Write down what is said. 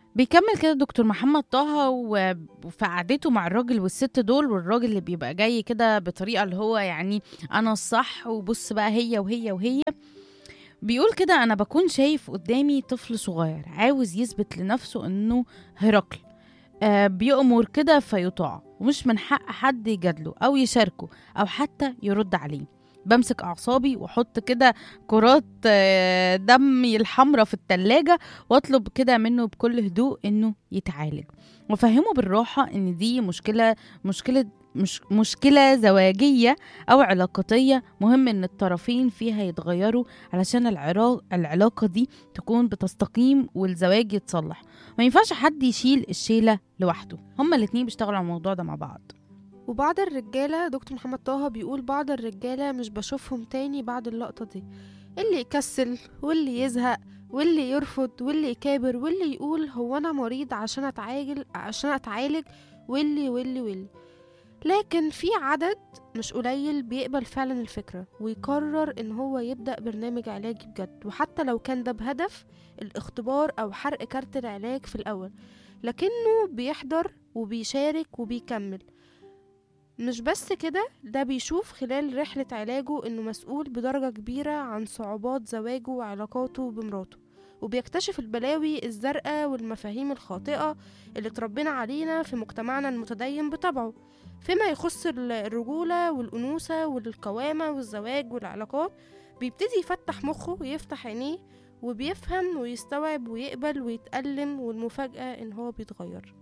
بيكمل كده دكتور محمد طه و- وفي قعدته مع الراجل والست دول والراجل اللي بيبقى جاي كده بطريقة اللي هو يعني أنا الصح وبص بقى هي وهي وهي بيقول كده أنا بكون شايف قدامي طفل صغير عاوز يثبت لنفسه إنه هرقل آه بيأمر كده فيطاع ومش من حق حد يجادله أو يشاركه أو حتى يرد عليه بمسك أعصابي وأحط كده كرات آه، دمي الحمرة في التلاجة واطلب كده منه بكل هدوء انه يتعالج وافهمه بالراحه ان دي مشكله مشكله مش مشكله زواجيه او علاقاتيه مهم ان الطرفين فيها يتغيروا علشان العرا- العلاقه دي تكون بتستقيم والزواج يتصلح ما ينفعش حد يشيل الشيله لوحده هما الاتنين بيشتغلوا على الموضوع ده مع بعض وبعض الرجالة دكتور محمد طه بيقول بعض الرجالة مش بشوفهم تاني بعد اللقطة دي اللي يكسل واللي يزهق واللي يرفض واللي يكابر واللي يقول هو أنا مريض عشان أتعالج عشان أتعالج واللي واللي واللي لكن في عدد مش قليل بيقبل فعلا الفكرة ويقرر إن هو يبدأ برنامج علاجي بجد وحتى لو كان ده بهدف الاختبار أو حرق كارت العلاج في الأول لكنه بيحضر وبيشارك وبيكمل مش بس كده ده بيشوف خلال رحلة علاجه إنه مسؤول بدرجة كبيرة عن صعوبات زواجه وعلاقاته بمراته وبيكتشف البلاوي الزرقاء والمفاهيم الخاطئة اللي اتربينا علينا في مجتمعنا المتدين بطبعه فيما يخص ال- الرجولة والأنوثة والقوامة والزواج والعلاقات بيبتدي يفتح مخه ويفتح عينيه وبيفهم ويستوعب ويقبل ويتألم والمفاجأة إن هو بيتغير